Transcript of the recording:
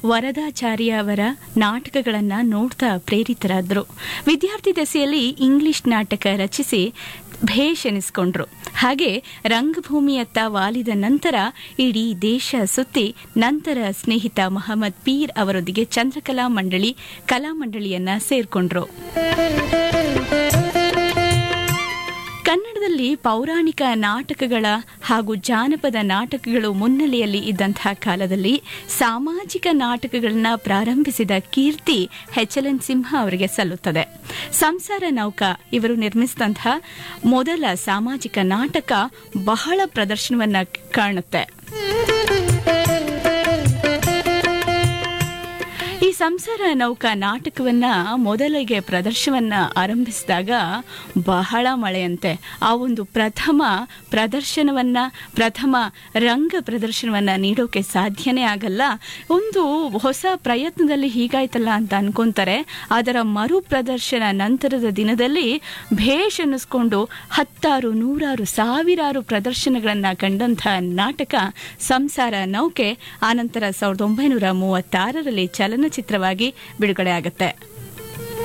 ವರದಾಚಾರ್ಯ ಅವರ ನಾಟಕಗಳನ್ನು ನೋಡ್ತಾ ಪ್ರೇರಿತರಾದರು ವಿದ್ಯಾರ್ಥಿ ದೆಸೆಯಲ್ಲಿ ಇಂಗ್ಲಿಷ್ ನಾಟಕ ರಚಿಸಿ ಭೇಷ್ ಎನಿಸ್ಕೊಂಡ್ರು ಹಾಗೆ ರಂಗಭೂಮಿಯತ್ತ ವಾಲಿದ ನಂತರ ಇಡೀ ದೇಶ ಸುತ್ತಿ ನಂತರ ಸ್ನೇಹಿತ ಮಹಮ್ಮದ್ ಪೀರ್ ಅವರೊಂದಿಗೆ ಚಂದ್ರಕಲಾ ಮಂಡಳಿ ಕಲಾ ಮಂಡಳಿಯನ್ನ ಸೇರ್ಕೊಂಡ್ರು ಕನ್ನಡದಲ್ಲಿ ಪೌರಾಣಿಕ ನಾಟಕಗಳ ಹಾಗೂ ಜಾನಪದ ನಾಟಕಗಳು ಮುನ್ನೆಲೆಯಲ್ಲಿ ಇದ್ದಂತಹ ಕಾಲದಲ್ಲಿ ಸಾಮಾಜಿಕ ನಾಟಕಗಳನ್ನ ಪ್ರಾರಂಭಿಸಿದ ಕೀರ್ತಿ ಎಚ್ ಎಲ್ ಎನ್ ಸಿಂಹ ಅವರಿಗೆ ಸಲ್ಲುತ್ತದೆ ಸಂಸಾರ ನೌಕ ಇವರು ನಿರ್ಮಿಸಿದಂತಹ ಮೊದಲ ಸಾಮಾಜಿಕ ನಾಟಕ ಬಹಳ ಪ್ರದರ್ಶನವನ್ನ ಕಾಣುತ್ತೆ ಈ ಸಂಸಾರ ನೌಕಾ ನಾಟಕವನ್ನ ಮೊದಲಿಗೆ ಪ್ರದರ್ಶನವನ್ನ ಆರಂಭಿಸಿದಾಗ ಬಹಳ ಮಳೆಯಂತೆ ಆ ಒಂದು ಪ್ರಥಮ ಪ್ರದರ್ಶನವನ್ನ ಪ್ರಥಮ ರಂಗ ಪ್ರದರ್ಶನವನ್ನ ನೀಡೋಕೆ ಸಾಧ್ಯನೇ ಆಗಲ್ಲ ಒಂದು ಹೊಸ ಪ್ರಯತ್ನದಲ್ಲಿ ಹೀಗಾಯ್ತಲ್ಲ ಅಂತ ಅನ್ಕೊಂತಾರೆ ಅದರ ಮರು ಪ್ರದರ್ಶನ ನಂತರದ ದಿನದಲ್ಲಿ ಭೇಷ್ ಅನ್ನಿಸ್ಕೊಂಡು ಹತ್ತಾರು ನೂರಾರು ಸಾವಿರಾರು ಪ್ರದರ್ಶನಗಳನ್ನ ಕಂಡಂತಹ ನಾಟಕ ಸಂಸಾರ ನೌಕೆ ಆನಂತರ ಸಾವಿರದ ಒಂಬೈನೂರ ಮೂವತ್ತಾರರಲ್ಲಿ ಚಲನಚಿತ್ರವಾಗಿ ಬಿಡುಗಡೆ ಆಗುತ್ತೆ